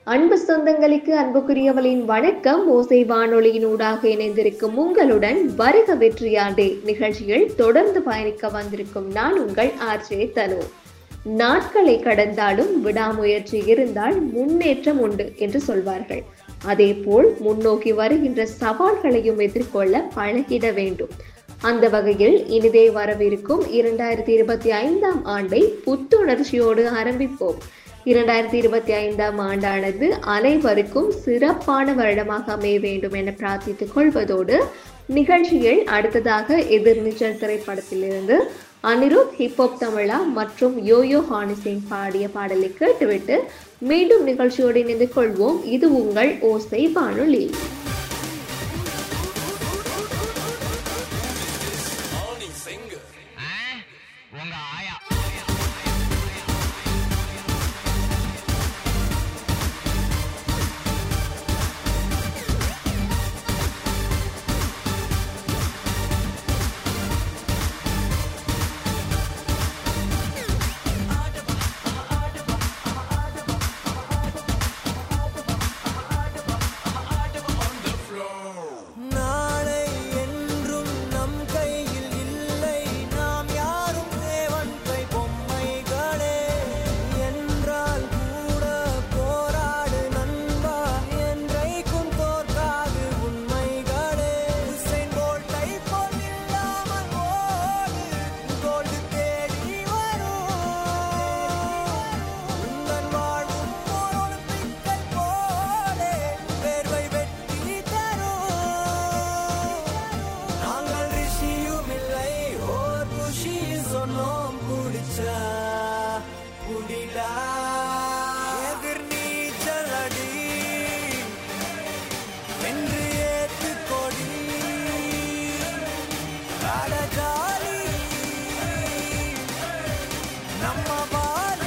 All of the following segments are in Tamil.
அன்பு சொந்தங்களுக்கு அன்புக்குரியவளின் வணக்கம் ஓசை வானொலியினூடாக இணைந்திருக்கும் உங்களுடன் வருக வெற்றியாண்டே நிகழ்ச்சியில் தொடர்ந்து பயணிக்க வந்திருக்கும் நான் உங்கள் ஆர்ஜே தனு நாட்களை கடந்தாலும் விடாமுயற்சி இருந்தால் முன்னேற்றம் உண்டு என்று சொல்வார்கள் அதேபோல் முன்னோக்கி வருகின்ற சவால்களையும் எதிர்கொள்ள பழகிட வேண்டும் அந்த வகையில் இனிதே வரவிருக்கும் இரண்டாயிரத்தி இருபத்தி ஐந்தாம் ஆண்டை புத்துணர்ச்சியோடு ஆரம்பிப்போம் இரண்டாயிரத்தி இருபத்தி ஐந்தாம் ஆண்டானது அனைவருக்கும் சிறப்பான வருடமாக அமைய வேண்டும் என பிரார்த்தித்துக் கொள்வதோடு நிகழ்ச்சியில் அடுத்ததாக எதிர்நீச்சல் திரைப்படத்திலிருந்து அனிருத் ஹிப்ஹாப் தமிழா மற்றும் யோயோ ஹானிசிங் பாடிய பாடலை கேட்டுவிட்டு மீண்டும் நிகழ்ச்சியோடு இணைந்து கொள்வோம் இது உங்கள் ஓசை வானொலி உங்க ஆயா நாளை என்றும் நம் கையில் இல்லை நாம் யாரும் தேவன் கை பொம்மைகளே என்றால் கூட போராடு நண்பா என்றைக்கும் தோற்காது உண்மைகளே உசைன் போல்ட்டை போல் இல்லாமல் ஓடு கோல்டு தேடி வரும் உந்தன் வாழும் ஓர் ஒலிம்பிக்கை போலே வேர்வை வெட்டி தரும் நாங்கள் ரிஷியும் இல்லை ஓர் குஷி சொன்னோம் குடிச்சா குடிலா எதிர் நீச்சல் அடி வென்று ஏத்து கொடி அட ஜாலி நம்ம பாலி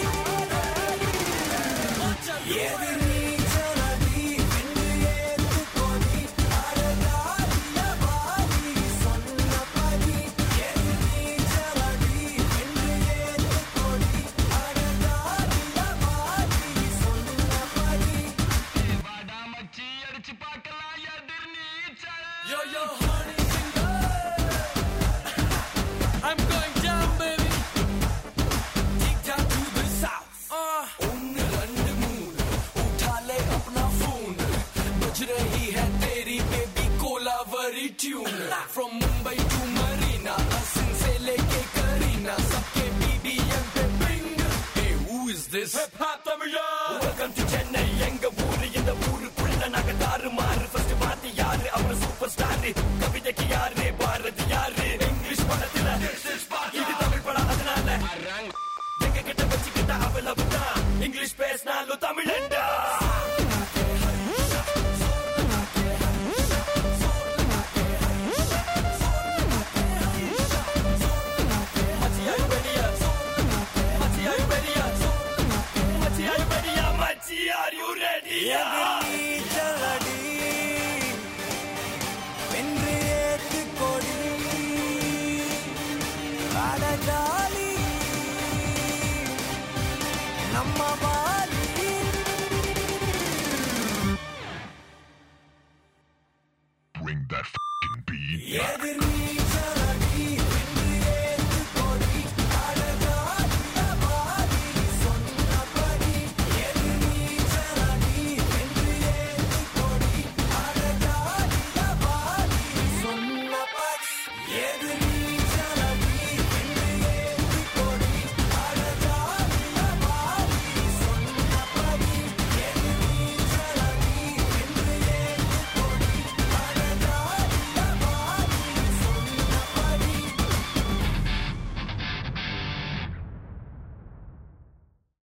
எதிர் நீச்சல் அடி வென்று ஏத்து கொடி அட ஜாலியா பாலி சொன்னபடி எதிர் நீச்சல் அடி வென்று ஏத்து கொடி அட ஜாலியா பாலி சொன்னபடி மச்சி அடிச்சு பார்க்கலாம் எதிர் நீச்சல் Yo, yo, honey, I'm going down, baby. Take down to the south. ஒன்னு ரெண்டு மூணு உठाले अपना फोन बज रही है तेरी baby Kolaveri tune from Mumbai to Marina Hasan से लेके करीना सबके बीबीएम पे ping hey who is this hip hop தமிழா welcome to chennai எங்க ஊரு இந்த ஊருக்குள்ள நாங்க தாறு மாறு ஃபர்ஸ்ட் பாத்தி யாரு அவர் சூப்பர் ஸ்டார் கவிதைக்கு யாரு பாரதி யாரு இங்கிலீஷ் படத்துல இது தமிழ் படம் அதனால எங்க கிட்ட வச்சுக்கிட்ட அவ்வளவுதான் இங்கிலீஷ் பேசினாலும் தமிழண்டா Are you ready? வென்று ஏத்து கொடி அட ஜாலி நம்ம வா